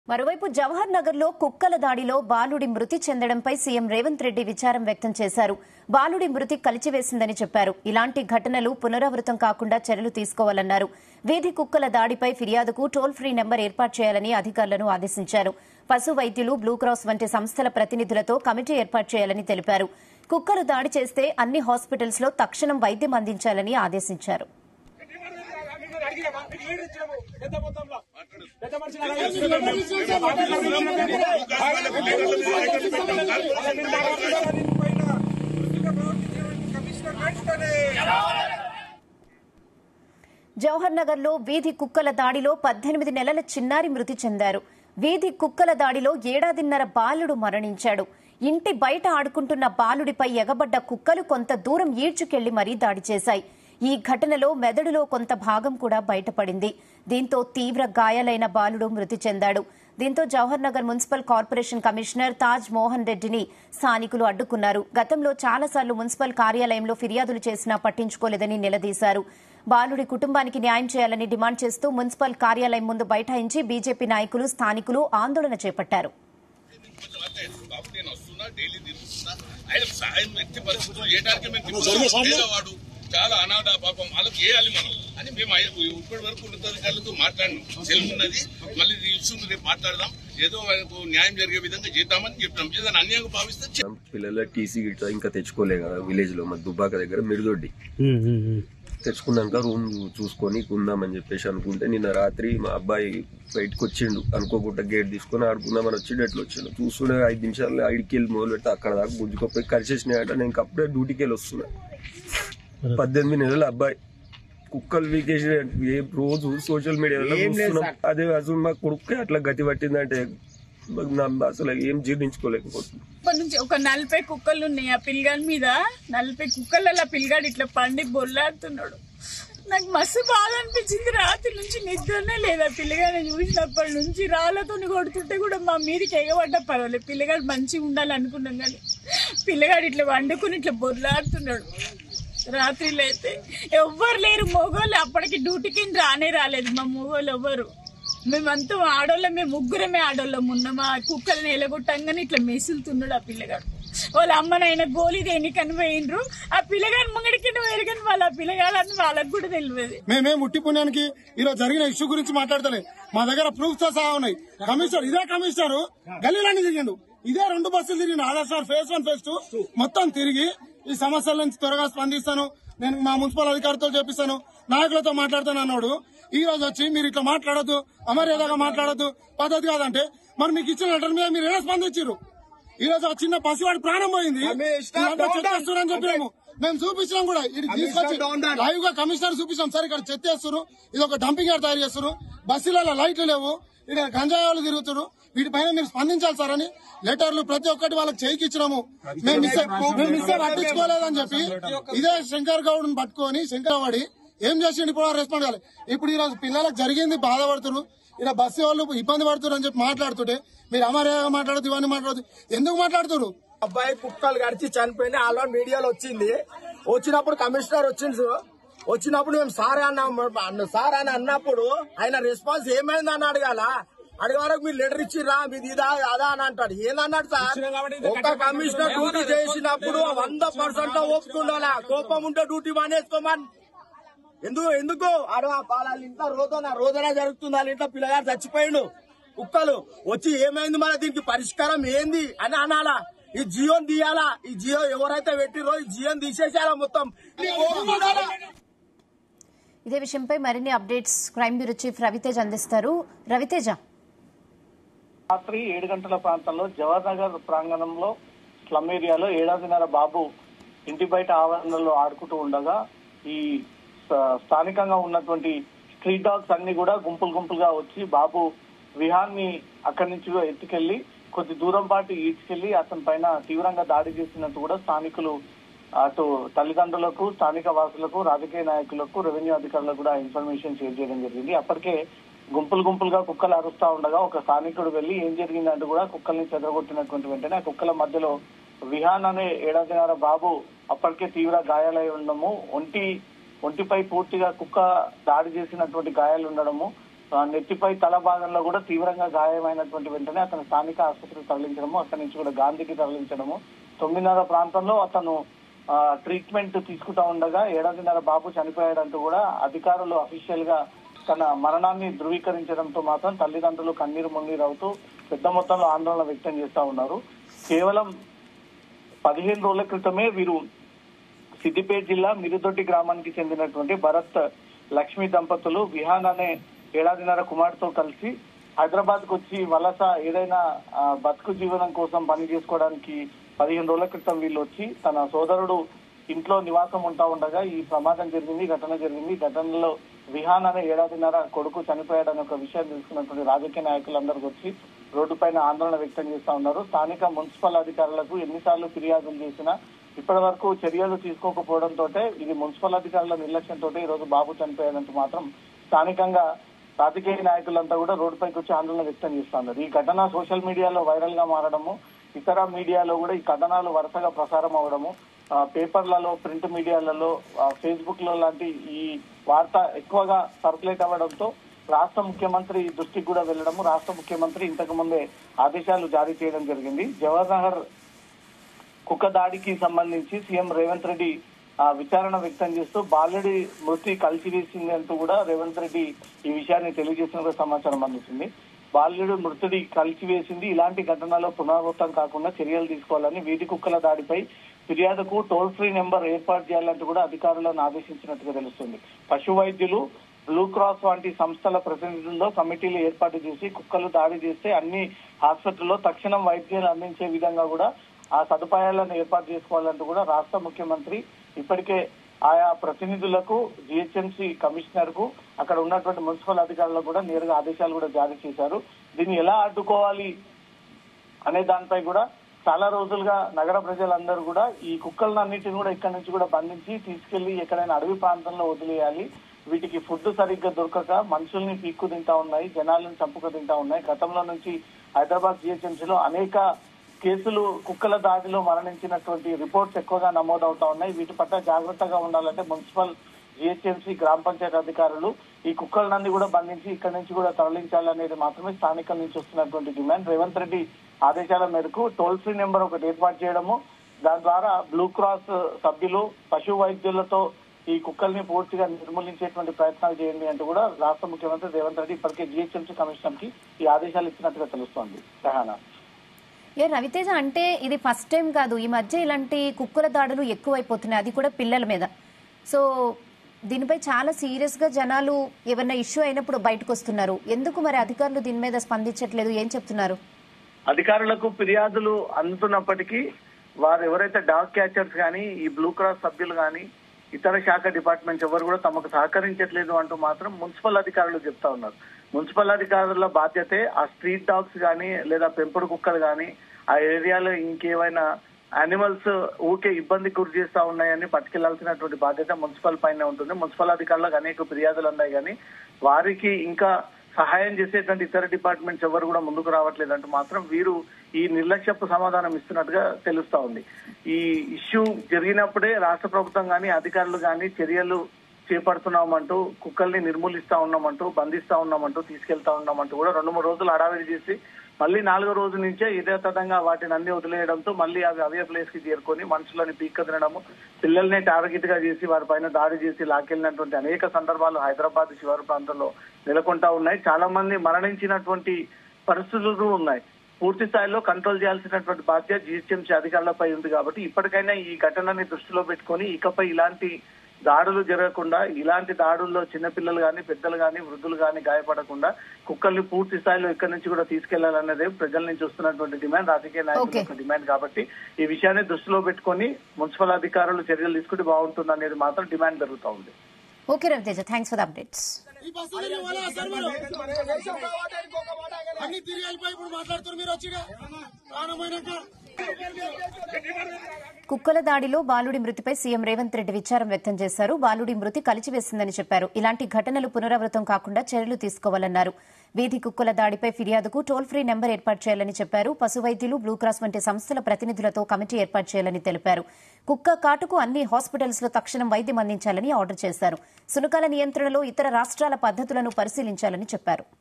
మరోవైపు జవహర్ నగర్ లో కుక్కల దాడిలో బాలుడి మృతి చెందడంపై సీఎం రేవంత్ రెడ్డి విచారం వ్యక్తం చేశారు బాలుడి మృతి కలిచివేసిందని చెప్పారు ఇలాంటి ఘటనలు పునరావృతం కాకుండా చర్యలు తీసుకోవాలన్నారు వీధి కుక్కల దాడిపై ఫిర్యాదుకు టోల్ ఫ్రీ నెంబర్ ఏర్పాటు చేయాలని అధికారులను ఆదేశించారు పశు వైద్యులు బ్లూక్రాస్ వంటి సంస్థల ప్రతినిధులతో కమిటీ ఏర్పాటు చేయాలని తెలిపారు కుక్కలు దాడి చేస్తే అన్ని హాస్పిటల్స్ లో తక్షణం వైద్యం అందించాలని ఆదేశించారు జవహర్ నగర్ లో వీధి కుక్కల దాడిలో పద్దెనిమిది నెలల చిన్నారి మృతి చెందారు వీధి కుక్కల దాడిలో ఏడాదిన్నర బాలుడు మరణించాడు ఇంటి బయట ఆడుకుంటున్న బాలుడిపై ఎగబడ్డ కుక్కలు కొంత దూరం ఈడ్చుకెళ్లి మరీ దాడి చేశాయి ఈ ఘటనలో మెదడులో కొంత భాగం కూడా బయటపడింది దీంతో తీవ్ర గాయాలైన బాలుడు మృతి చెందాడు దీంతో Jawahar Nagar municipal corporation commissioner Taj Mohan రెడ్డిని స్థానికులు అడ్డుకున్నారు గతంలో చాలాసార్లు మున్సిపల్ కార్యాలయంలో ఫిర్యాదులు చేసినా పట్టించుకోలేదని నిలదీశారు బాలుడి కుటుంబానికి న్యాయం చేయాలని డిమాండ్ చేస్తూ మున్సిపల్ కార్యాలయం ముందు బైఠాయించి బీజేపీ నాయకులు స్థానికులు ఆందోళన చేపట్టారు బాబు నేను వస్తున్నా డైలీ తిరుగుతున్నా ఆయన ఆయన వ్యక్తి పరిస్థితులు చేయడానికి మేము తిరుగుతున్నాం. పేదవాడు చాలా అనాథ పాపం వాళ్ళకి వేయాలి మనం అని మేము అయ్య- ఇప్పటి వరకు ఉన్నతాధికారులతో మాట్లాడినాం సెల్ ఉన్నది మళ్ళీ ఈ ఇష్యూ రేపు మాట్లాడదాం ఏదో ఆయనకు న్యాయం జరిగే విధంగా చేద్దామని చెప్తాం ఏదైనా అన్యాయంగా భావిస్తే చే- పిల్లల టీసీ గిట్లా ఇంకా తెచ్చుకోలే కదా విలేజ్ లో మా దుబ్బాక దగ్గర మిడిదొడ్డి తెచ్చుకున్నాక రూమ్ చూసుకొని ఉందామని చెప్పేసి అనుకుంటే నిన్న రాత్రి మా అబ్బాయి బయటకు వచ్చిండు అనుకోకుండా గేట్ తీసుకొని ఆడుకుందామని వచ్చి ఎట్లా వచ్చిండు చూస్తుండే ఐదు నిమిషాలు ఐదుకి వెళ్ళి మొదలు పెడితే అక్కడ దాకా గుంజుకోపోయి కలిసేసినాయట నేను ఇంక అప్పుడే డ్యూటీకి వెళ్ళి వస్తున్నా పద్దెనిమిది నెలల అబ్బాయి కుక్కలు వీకేసి ఏ రోజు సోషల్ మీడియాలో చూస్తున్నాం అదే అసలు మా కొడుకు అట్లా గతి పట్టిందంటే నా అసలు ఏం జీర్ణించుకోలేకపోతుంది ఇప్పటి నుంచి ఒక నలభై కుక్కలు ఉన్నాయి ఆ పిల్లగాడి మీద నలభై కుక్కలలో పిల్లగాడు ఇట్లా పండి బొల్లాడుతున్నాడు నాకు మస్తు బాధ అనిపించింది రాత్రి నుంచి నిద్రనే లేదా పిల్లగాడిని చూసినప్పటి నుంచి రాళ్ళతో కొడుతుంటే కూడా మా మీదకి ఎగబడ్డ పర్వాలేదు పిల్లగాడు మంచిగా ఉండాలనుకున్నాం కానీ పిల్లగాడు ఇట్లా వండుకుని ఇట్లా బొర్లాడుతున్నాడు రాత్రిలో అయితే ఎవ్వరు లేరు మొగోళ్ళు అప్పటికి డ్యూటీకి రానే రాలేదు మా మొగోళ్ళు ఎవ్వరు మేమంతా ఆడోళ్ళం మేము ముగ్గురమే ఆడోళ్ళం ఉన్నాం ఆ కుక్కల్ని ఎలగొట్టంగానే ఇట్లా మెసులుతున్నాడు ఆ పిల్లగాడు వాళ్ళ అమ్మనైనా గోలీ దేనికని పోయిండ్రు ఆ పిల్లగాడు ముంగడికి పోయారు కానీ వాళ్ళ ఆ పిల్లగాడు అని వాళ్ళకి కూడా తెలియదు మేమే ముట్టి పుణ్యానికి ఈరోజు జరిగిన ఇష్యూ గురించి మాట్లాడతలే మా దగ్గర ప్రూఫ్స్ తో సహా ఉన్నాయి కమిషనర్ ఇదే కమిషనర్ గల్లీలన్నీ తిరిగిండు ఇదే రెండు బస్సులు తిరిగిండు Aadhaar sir phase one phase two మొత్తం తిరిగి ఈ సమస్యల నుంచి త్వరగా స్పందిస్తాను నేను మా మున్సిపల్ అధికారితో చెప్పిస్తాను నాయకులతో మాట్లాడతాను అన్నాడు ఈ రోజు వచ్చి మీరు ఇట్లా మాట్లాడొద్దు అమర్యాదగా మాట్లాడొద్దు పద్ధతి కాదంటే మరి మీకు ఇచ్చిన లెటర్ మీద మీరు ఎలా స్పందించారు ఈ రోజు ఆ చిన్న పసివాడి ప్రాణం పోయింది ఇదంతా చెక్ చేస్తున్నారని చెప్పాము మేము చూపించినాం కూడా ఇది తీసుకొచ్చి లైవ్ గా కమిషనర్ చూపించాం సార్ ఇక్కడ చెత్త చేస్తున్నారు ఇది ఒక డంపింగ్ యార్డ్ తయారు చేస్తున్నారు బస్సులలో లైట్లు లేవు ఇక్కడ గంజాయి వాళ్ళు తిరుగుతున్నారు వీటిపైన మీరు స్పందించాలి సార్ అని లెటర్లు ప్రతి ఒక్కటి వాళ్ళకి చేయికి ఇచ్చినాము మేము ఇస్తే మేము ఇస్తే పట్టించుకోలేదని చెప్పి ఇదే శంకర్ గౌడ్ పట్టుకొని శంకర్ వాడి ఏం చేసిండు ఇప్పుడు రెస్పాండ్ కావాలి ఇప్పుడు ఈ రోజు పిల్లలకు జరిగింది బాధపడుతున్నారు ఇలా బస్సు వాళ్ళు ఇబ్బంది పడుతున్నారు అని చెప్పి మాట్లాడుతుంటే మీరు అమర్యాదగా మాట్లాడదు ఇవన్నీ మాట్లాడదు ఎందుకు మాట్లాడుతున్నారు అబ్బాయి కుక్కలు గడిచి చనిపోయింది ఆల్రెడీ మీడియాలో వచ్చింది వచ్చినప్పుడు కమిషనర్ వచ్చిండు వచ్చినప్పుడు మేము సార్ అన్న సార్ అని అన్నప్పుడు ఆయన రెస్పాన్స్ ఏమైంది అని అడగాల అడిగే వరకు మీరు లెటర్ ఇచ్చిర్రా మీది ఇదా అదా అని అంటాడు ఏందన్నాడు సార్ ఒక్క కమిషనర్ డ్యూటీ చేసినప్పుడు వంద పర్సెంట్ ఒప్పుకుండాలా కోపం ఉంటే డ్యూటీ మానేసుకోమని ఎందుకు ఎందుకు ఆడ వాళ్ళ ఇంట్లో రోదన రోదన జరుగుతుంది వాళ్ళ ఇంట్లో పిల్లగాడు చచ్చిపోయిండు కుక్కలు వచ్చి ఏమైంది మన దీనికి పరిష్కారం ఏంది అని అనాలా ఈ జియోని తీయాలా ఈ జియో ఎవరైతే పెట్టిరో ఈ జియోని తీసేసారా మొత్తం ఇదే విషయంపై మరిన్ని updates crime bureau chief Raviteja అందిస్తారు రవితేజ రాత్రి ఏడు గంటల ప్రాంతంలో జవహర్ నగర్ ప్రాంగణంలో స్లమ్ ఏరియాలో ఏడాదిన్నర బాబు ఇంటి బయట ఆవరణలో ఆడుకుంటూ ఉండగా ఈ స- స్థానికంగా ఉన్నటువంటి స్ట్రీట్ డాగ్స్ అన్ని కూడా గుంపులు గుంపులుగా వచ్చి బాబు విహాన్ని అక్కడి నుంచి ఎత్తుకెళ్లి కొద్ది దూరం పాటు ఈడ్చుకెళ్లి అతని పైన తీవ్రంగా దాడి చేసినట్టు కూడా స్థానికులు అటు తల్లిదండ్రులకు స్థానిక వాసులకు రాజకీయ నాయకులకు రెవెన్యూ అధికారులకు కూడా ఇన్ఫర్మేషన్ షేర్ చేయడం జరిగింది అప్పటికే గుంపులు గుంపులుగా కుక్కలు అరుస్తా ఉండగా ఒక స్థానికుడు వెళ్లి ఏం జరిగిందంటూ కూడా కుక్కల్ని చెదరగొట్టినటువంటి వెంటనే ఆ కుక్కల మధ్యలో విహాన్ అనే ఏడాదిన్నర బాబు అప్పటికే తీవ్ర గాయాలై ఉండడము ఒంటి ఒంటిపై పూర్తిగా కుక్క దాడి చేసినటువంటి గాయాలు ఉండడము ఆ, నెత్తిపై తల భాగంలో కూడా తీవ్రంగా గాయమైనటువంటి వెంటనే అతను స్థానిక ఆసుపత్రికి తరలించడము అక్కడి నుంచి కూడా గాంధీకి తరలించడము తొమ్మిదిన్నర ప్రాంతంలో అతను ఆ, ట్రీట్మెంట్ తీసుకుంటా ఉండగా ఏడాదిన్నర బాబు చనిపోయాడంటూ కూడా అధికారులు అఫీషియల్ గా తన మరణాన్ని ధృవీకరించడంతో మాత్రం తల్లిదండ్రులు కన్నీరు మున్నీరు అవుతూ పెద్ద మొత్తంలో ఆందోళన వ్యక్తం చేస్తా ఉన్నారు కేవలం పదిహేను రోజుల క్రితమే వీరు సిద్దిపేట జిల్లా మిరుదొడ్డి గ్రామానికి చెందినటువంటి భరత్ లక్ష్మి దంపతులు విహాన్ అనే ఏడాదిన్నర కుమార్తెతో కలిసి హైదరాబాద్ కు వచ్చి వలస ఏదైనా ఆ, బతుకు జీవనం కోసం పని చేసుకోవడానికి పదిహేను రోజుల క్రితం వీళ్ళు వచ్చి తన సోదరుడు ఇంట్లో నివాసం ఉంటా ఉండగా ఈ ప్రమాదం జరిగింది ఘటన జరిగింది ఈ ఘటనలో విహాన్ అనే ఏడాదిన్నర కొడుకు చనిపోయాడనే ఒక విషయం తెలుసుకున్నటువంటి రాజకీయ నాయకులందరికీ వచ్చి రోడ్డుపైన ఆందోళన వ్యక్తం చేస్తా ఉన్నారు స్థానిక మున్సిపల్ అధికారులకు ఎన్నిసార్లు ఫిర్యాదులు చేసినా ఇప్పటి వరకు చర్యలు తీసుకోకపోవడంతో ఇది మున్సిపల్ అధికారుల నిర్లక్ష్యంతో ఈ రోజు బాబు చనిపోయాడంటూ మాత్రం స్థానికంగా రాజకీయ నాయకులంతా కూడా రోడ్డుపైకి వచ్చి ఆందోళన వ్యక్తం చేస్తున్నారు ఈ ఘటన సోషల్ మీడియాలో వైరల్ గా మారడము ఇతర మీడియాలో కూడా ఈ కథనాలు వరుసగా ప్రసారం అవడము ఆ, పేపర్లలో ప్రింట్ మీడియాలలో ఆ, ఫేస్బుక్ లో లాంటి ఈ వార్త ఎక్కువగా సర్క్యులేట్ అవ్వడంతో రాష్ట్ర ముఖ్యమంత్రి దృష్టికి కూడా వెళ్ళడము రాష్ట్ర ముఖ్యమంత్రి ఇంతకు ముందే ఆదేశాలు జారీ చేయడం జరిగింది జవహర్ నగర్ కుక్క దాడికి సంబంధించి సీఎం రేవంత్ రెడ్డి ఆ, విచారణ వ్యక్తం చేస్తూ బాలుడి మృతి కలిసివేసింది అంటూ కూడా రేవంత్ రెడ్డి ఈ విషయాన్ని తెలియజేసిన సమాచారం అందుతుంది బాలుడు మృతుడి కలిసివేసింది ఇలాంటి ఘటనలో పునరావృతం కాకుండా చర్యలు తీసుకోవాలని వీధి కుక్కల దాడిపై ఫిర్యాదుకు టోల్ ఫ్రీ నెంబర్ ఏర్పాటు చేయాలంటూ కూడా అధికారులను ఆదేశించినట్టుగా తెలుస్తుంది పశు వైద్యులు బ్లూ క్రాస్ వంటి సంస్థల ప్రతినిధులతో కమిటీలు ఏర్పాటు చేసి కుక్కలు దాడి చేస్తే అన్ని హాస్పిటల్లో తక్షణం వైద్యాలు అందించే విధంగా కూడా ఆ సదుపాయాలను ఏర్పాటు చేసుకోవాలంటూ కూడా రాష్ట్ర ముఖ్యమంత్రి ఇప్పటికే ఆయా ప్రతినిధులకు జిహెచ్ఎంసీ కమిషనర్ కు అక్కడ ఉన్నటువంటి మున్సిపల్ అధికారులకు కూడా నేరుగా ఆదేశాలు కూడా జారీ చేశారు దీన్ని ఎలా అడ్డుకోవాలి అనే దానిపై కూడా చాలా రోజులుగా నగర ప్రజలందరూ కూడా ఈ కుక్కలన్నిటిని కూడా ఇక్కడ నుంచి కూడా బంధించి తీసుకెళ్లి ఎక్కడైనా అడవి ప్రాంతంలో వదిలేయాలి వీటికి ఫుడ్ సరిగ్గా దొరకక మనుషుల్ని పీక్కు తింటా ఉన్నాయి జనాలను చంపుకు తింటా ఉన్నాయి గతంలో నుంచి హైదరాబాద్ జిహెచ్ఎంసీలో అనేక కేసులు కుక్కల దాడిలో మరణించినటువంటి రిపోర్ట్స్ ఎక్కువగా నమోదవుతా ఉన్నాయి వీటి పట్ల జాగ్రత్తగా ఉండాలంటే మున్సిపల్ జిహెచ్ఎంసీ గ్రామ పంచాయతీ అధికారులు ఈ కుక్కలన్నీ కూడా బంధించి ఇక్కడ నుంచి కూడా తరలించాలనేది మాత్రమే స్థానికల నుంచి వస్తున్నటువంటి డిమాండ్ రేవంత్ రెడ్డి ఆదేశాల మేరకు టోల్ ఫ్రీ నెంబర్ ఒకటి ఏర్పాటు చేయడము దాని ద్వారా బ్లూ క్రాస్ సభ్యులు పశు వైద్యులతో ఈ కుక్కల్ని పూర్తిగా నిర్మూలించేటువంటి ప్రయత్నాలు చేయండి అంటూ కూడా రాష్ట్ర ముఖ్యమంత్రి రేవంత్ రెడ్డి ఇప్పటికే జిహెచ్ఎంసీ కమిషనర్ కి ఈ ఆదేశాలు ఇచ్చినట్టుగా తెలుస్తోంది రహానా ఏ రవితేజ అంటే ఇది ఫస్ట్ టైం కాదు ఈ మధ్య ఇలాంటి కుక్కల దాడులు ఎక్కువైపోతున్నాయి అది కూడా పిల్లల మీద సో దీనిపై చాలా సీరియస్ గా జనాలు ఏమన్నా ఇష్యూ అయినప్పుడు బయటకు వస్తున్నారు ఎందుకు మరి అధికారులు దీని మీద స్పందించట్లేదు ఏం చెప్తున్నారు అధికారులకు ఫిర్యాదులు అందుతున్నప్పటికీ వారు ఎవరైతే డాగ్ క్యాచర్స్ కానీ ఈ బ్లూ క్రాస్ సభ్యులు కానీ ఇతర శాఖ డిపార్ట్మెంట్స్ ఎవరు కూడా తమకు సహకరించట్లేదు అంటూ మాత్రం మున్సిపల్ అధికారులు చెప్తా ఉన్నారు మున్సిపల్ అధికారుల బాధ్యతే ఆ స్ట్రీట్ డాగ్స్ కానీ లేదా పెంపుడు కుక్కలు కానీ ఆ ఏరియాలో ఇంకేమైనా యానిమల్స్ ఊకే ఇబ్బంది గురి చేస్తా ఉన్నాయని పట్టుకెళ్లాల్సినటువంటి బాధ్యత మున్సిపల్ పైన ఉంటుంది మున్సిపల్ అధికారులకు అనేక ఫిర్యాదులు ఉన్నాయి కానీ వారికి ఇంకా సహాయం చేసేటువంటి ఇతర డిపార్ట్మెంట్స్ ఎవరు కూడా ముందుకు రావట్లేదంటూ మాత్రం వీరు ఈ నిర్లక్ష్యపు సమాధానం ఇస్తున్నట్టుగా తెలుస్తా ఉంది ఈ ఇష్యూ జరిగినప్పుడే రాష్ట్ర ప్రభుత్వం కానీ అధికారులు కానీ చర్యలు చేపడుతున్నామంటూ కుక్కల్ని నిర్మూలిస్తా ఉన్నామంటూ బంధిస్తా ఉన్నామంటూ తీసుకెళ్తా ఉన్నామంటూ కూడా రెండు మూడు రోజులు అడావిడి చేసి మళ్ళీ నాలుగో రోజు నుంచే యథాతథంగా వాటిని అన్ని వదిలేయడంతో మళ్ళీ అవి అవే ప్లేస్ కి చేరుకొని మనుషులని పీక్క తినడము పిల్లల్ని టార్గెట్ గా చేసి వారి పైన దాడి చేసి లాక్కెళ్ళినటువంటి అనేక సందర్భాలు హైదరాబాద్ శివారు ప్రాంతంలో నెలకొంటా ఉన్నాయి చాలా మంది మరణించినటువంటి పరిస్థితులు ఉన్నాయి పూర్తి స్థాయిలో కంట్రోల్ చేయాల్సినటువంటి బాధ్యత జిహెచ్ఎంసీ అధికారులపై ఉంది కాబట్టి ఇప్పటికైనా ఈ ఘటనని దృష్టిలో పెట్టుకొని ఇకపై ఇలాంటి దాడులు జరగకుండా ఇలాంటి దాడుల్లో చిన్నపిల్లలు కానీ పెద్దలు కానీ వృద్ధులు కానీ గాయపడకుండా కుక్కల్ని పూర్తి స్థాయిలో ఇక్కడి నుంచి కూడా తీసుకెళ్లాలన్నదే ప్రజల నుంచి వస్తున్నటువంటి డిమాండ్ రాజకీయ నాయకుల Okay. యొక్క డిమాండ్ కాబట్టి ఈ విషయాన్ని దృష్టిలో పెట్టుకొని మున్సిపల్ అధికారులు చర్యలు తీసుకుంటే బాగుంటుంది అనేది మాత్రం డిమాండ్ జరుగుతూ ఉంది okay Raviteja thanks for the updates ఈ బస్సు తిరిగి వాళ్ళ సార్ మీరు అన్ని తిరిగి వెళ్ళిపోయి ఇప్పుడు మాట్లాడుతున్నారు మీరు వచ్చి ప్రాణమైనాక కుక్కల దాడిలో బాలుడి మృతిపై సీఎం రేవంత్ రెడ్డి విచారం వ్యక్తం చేశారు బాలుడి మృతి కలిచివేసిందని చెప్పారు ఇలాంటి ఘటనలు పునరావృతం కాకుండా చర్యలు తీసుకోవాలన్నారు వీధి కుక్కల దాడిపై ఫిర్యాదుకు టోల్ ఫ్రీ నెంబర్ ఏర్పాటు చేయాలని చెప్పారు పశు వైద్యులు బ్లూ క్రాస్ వంటి సంస్థల ప్రతినిధులతో కమిటీ ఏర్పాటు చేయాలని తెలిపారు కుక్క కాటుకు అన్ని హాస్పిటల్స్ లో తక్షణం వైద్యం అందించాలని ఆర్డర్ చేశారు సునకాల నియంత్రణలో ఇతర రాష్ట్రాల పద్ధతులను పరిశీలించాలని చెప్పారు